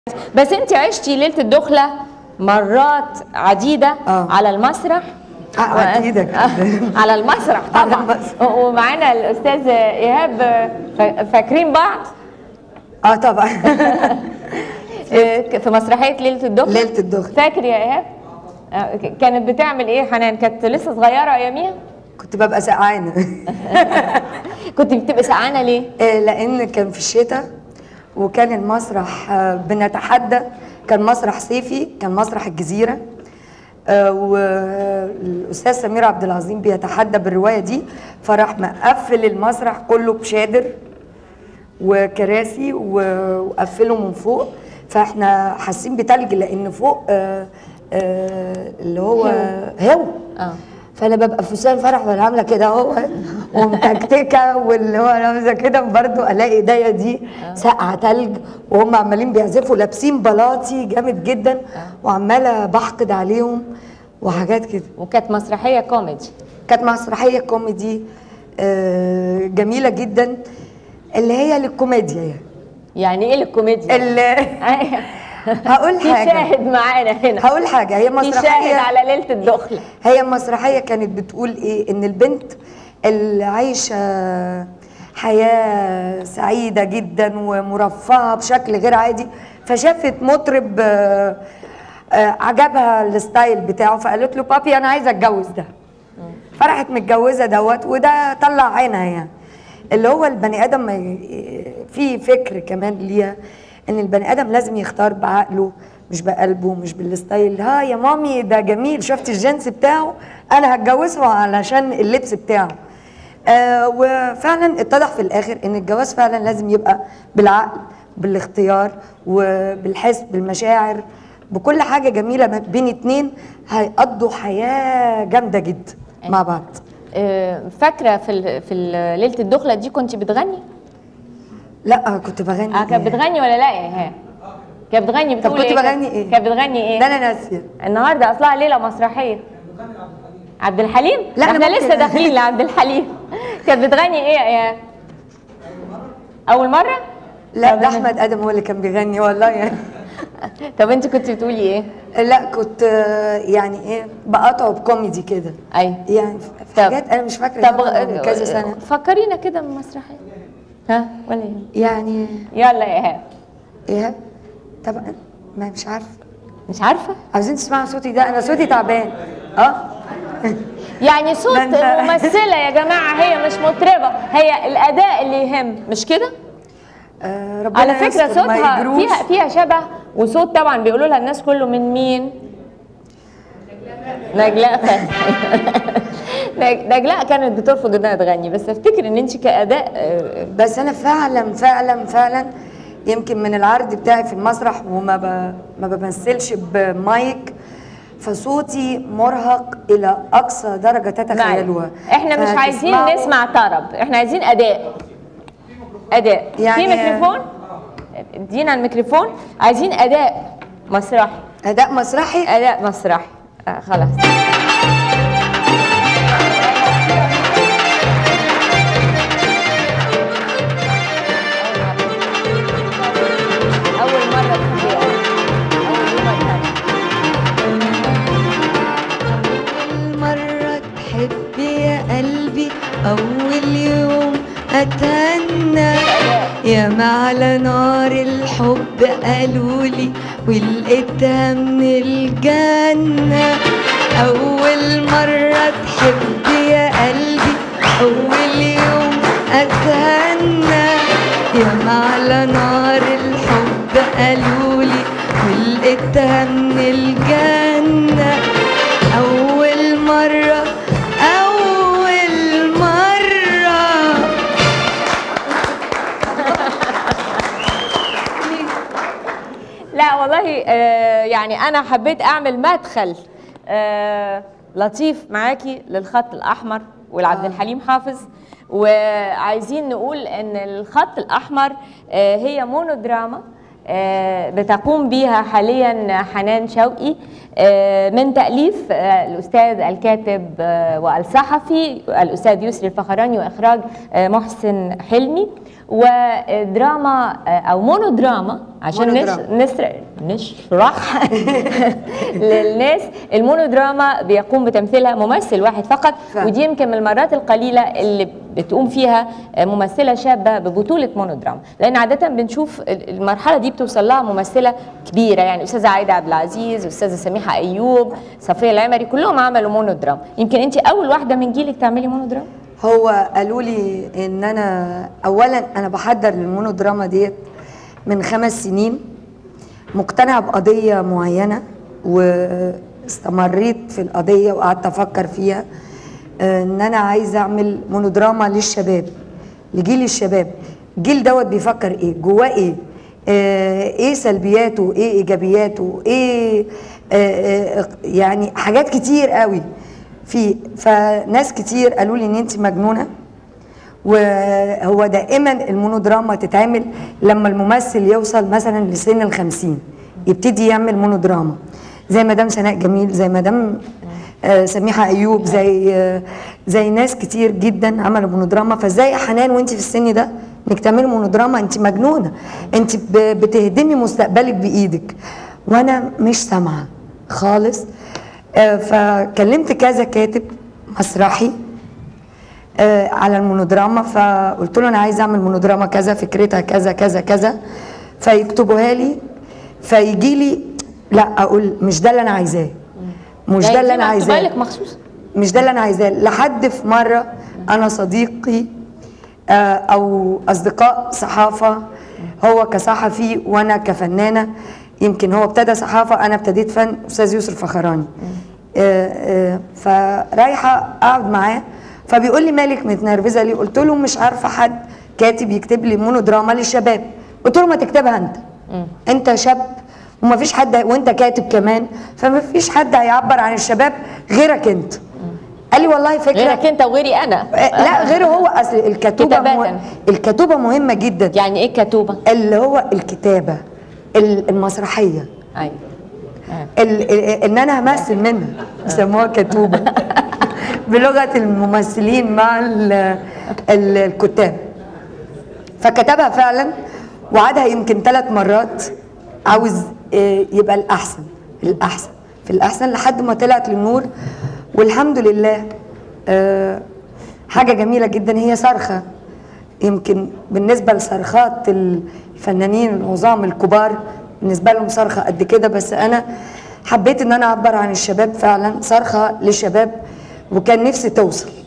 بس انت عشتي ليله الدخله مرات عديده آه. على المسرح آه، أكيد، أكيد. على المسرح على طبعا المسرح. ومعانا الاستاذ ايهاب فا- فاكرين بعض اه طبعا آه، في مسرحيه ليله الدخله ليله الدخل فاكر يا ايهاب آه، ك- كانت بتعمل ايه حنان كانت لسه صغيره اياميها كنت ببقى سقعانه كنت بتبقى سقعانه ليه آه، لان كان في الشتاء وكان المسرح آه، بنتحدى كان مسرح صيفي كان مسرح الجزيره آه، والاستاذ سمير عبد العظيم بيتحدى بالروايه دي فراح مقفل المسرح كله بشادر وكراسي و- وقفله من فوق فاحنا حاسين بتلج لان فوق آه، آه، اللي هو هو اه فانا ببقى في فستان فرح وانا عامله كده اهو ومتكتكه واللي هو لابسه كده برضه الاقي ايديا دي ساقعه تلج وهم عمالين بيعزفوا لابسين بلاطي جامد جدا وعماله بحقد عليهم وحاجات كده وكانت مسرحيه كوميدي كانت مسرحيه كوميدي آه، جميله جدا اللي هي للكوميديا يعني يعني ايه الكوميديا اللي هقول في حاجه شاهد معانا هنا هقول حاجه هي في شاهد مسرحيه على ليله الدخله هي مسرحية كانت بتقول ايه ان البنت اللي عايشة حياة سعيدة جدا ومرفهة بشكل غير عادي فشافت مطرب آه، آه، عجبها الستايل بتاعه فقالت له بابي انا عايزة اتجوز ده فراحت متجوزة دوت وده طلع عينها يعني اللي هو البني ادم ما ي- في فكر كمان ليها ان البني ادم لازم يختار بعقله مش بقلبه مش بالستايل ها يا مامي ده جميل شفت الجنس بتاعه انا هتجوزه علشان اللبس بتاعه آه وفعلا اتضح في الاخر ان الجواز فعلا لازم يبقى بالعقل بالاختيار وبالحس بالمشاعر بكل حاجه جميله ما بين اتنين هيقضوا حياه جامده جدا مع بعض آه، فاكره في ال- في ال- ليله الدخله دي كنت بتغني لا كنت بغني اه كانت إيه؟ بتغني ولا لا يا ايهاب كانت بتغني بتقول كنت ايه بغني إيه؟ كانت بتغني ايه ده انا ناسيه النهارده اصلها ليله مسرحيه عبد الحليم لا، أنا احنا ممكن- لسه داخلين لعبد الحليم كانت بتغني ايه يا ايهاب اول مره لا طب ده أنا- احمد ادم هو اللي كان بيغني والله يعني طب انت كنت بتقولي ايه لا كنت آه، يعني ايه بقطعه بكوميدي كده ايوه يعني في طب- حاجات انا مش فاكره طب طبعا من كذا سنه فكرينا كده بمسرحيه ها ولا يهمك يعني يلا يا ايهاب ايه طبعا ما مش عارفه مش عارفه عاوزين تسمعوا صوتي ده انا صوتي تعبان اه يعني صوت ده أنت- ممثله يا جماعه هي مش مطربه هي الاداء اللي يهم مش كده آه، ربنا على فكره يستر، ما صوتها يجروش. فيها فيها شبه وصوت طبعا بيقولوا لها الناس كله من مين نجلاء فتحي نج- نجلاء كانت بترفض انها تغني بس افتكر ان انت كاداء آه، بس انا فعلا فعلا فعلا يمكن من العرض بتاعي في المسرح وما ب... ما بمثلش بمايك فصوتي مرهق الى اقصى درجه تتخيلوها احنا مش عايزين فهتسمعوا- نسمع طرب احنا عايزين اداء اداء يعني- في ميكروفون ادينا الميكروفون عايزين اداء مسرحي اداء مسرحي اداء مسرحي آه خلاص اول مره تحبي اول يوم الثاني أول مرة تحبي يا قلبي أول يوم أتهنى يا على نار الحب قالولي ولقيتها من الجنة أول مرة تحبي يا قلبي أول يوم أتهنى يا على نار الحب قالولي ولقيتها من الجنة أول مرة أول مرة لا والله آه، يعني انا حبيت اعمل مدخل آه، لطيف معاكي للخط الاحمر والعبد الحليم حافظ وعايزين نقول ان الخط الاحمر آه، هي مونودراما آه، بتقوم بيها حاليا حنان شوقي آه، من تأليف آه، الأستاذ الكاتب آه، والصحفي الأستاذ يسري الفخراني وإخراج آه، محسن حلمي ودراما آه، او مونودراما عشان نش... مونودراما. نسر... نشرح للناس المونودراما بيقوم بتمثيلها ممثل واحد فقط فعلا. ودي يمكن من المرات القليله اللي بتقوم فيها ممثله شابه ببطوله مونودراما لان عاده بنشوف المرحله دي بتوصل لها ممثله كبيره يعني استاذه عايده عبد العزيز استاذه سميحه ايوب صفيه العمري كلهم عملوا مونودراما يمكن انت اول واحده من جيلك تعملي مونودراما هو قالوا لي ان انا اولا انا بحضر للمونودراما ديت من خمس سنين مقتنعه بقضيه معينه واستمريت في القضيه وقعدت افكر فيها آه، ان انا عايزه اعمل مونودراما للشباب لجيل الشباب الجيل دوت بيفكر ايه جواه ايه آه، ايه سلبياته ايه ايجابياته ايه آه، آه، يعني حاجات كتير قوي في فناس كتير قالوا لي ان انت مجنونه وهو دائما المونودراما تتعمل لما الممثل يوصل مثلا لسن الخمسين يبتدي يعمل مونودراما زي مدام سناء جميل زي مدام آه، سميحه ايوب زي آه، زي ناس كتير جدا عملوا مونودراما فازاي يا حنان وانت في السن ده انك تعملي مونودراما انت مجنونه انت ب- بتهدمي مستقبلك بايدك وانا مش سامعه خالص آه، فكلمت كذا كاتب مسرحي آه، على المونودراما فقلت له انا عايز اعمل مونودراما كذا فكرتها كذا كذا كذا فيكتبوها لي فيجي لي لا اقول مش ده اللي انا عايزاه مش ده اللي انا عايزاه لك مخصوص مش ده اللي انا عايزاه لحد في مره انا صديقي آه، او اصدقاء صحافه هو كصحفي وانا كفنانه يمكن هو ابتدى صحافه انا ابتديت فن استاذ يوسف فخراني آه، آه، فرايحه اقعد معاه فبيقول لي مالك متنرفزه ليه قلت له مش عارفه حد كاتب يكتب لي مونودراما للشباب قلت له ما تكتبها انت انت شاب وما فيش حد وانت كاتب كمان فما فيش حد هيعبر عن الشباب غيرك انت قال لي والله فكره غيرك انت وغيري انا آه، لا غير هو اصل الكتوبه كتابة. مه... الكتوبه مهمه جدا يعني ايه كتوبه اللي هو الكتابه ال- المسرحيه ايوه آه. ال... ال... ان انا همثل منها بيسموها كتوبه بلغه الممثلين مع ال... ال... الكتاب فكتبها فعلا وعادها يمكن ثلاث مرات عاوز آه، يبقى الاحسن الاحسن في الاحسن لحد ما طلعت للنور والحمد لله آه، حاجه جميله جدا هي صرخه يمكن بالنسبه لصرخات الفنانين العظام الكبار بالنسبه لهم صرخه قد كده بس انا حبيت ان انا اعبر عن الشباب فعلا صرخه للشباب وكان نفسي توصل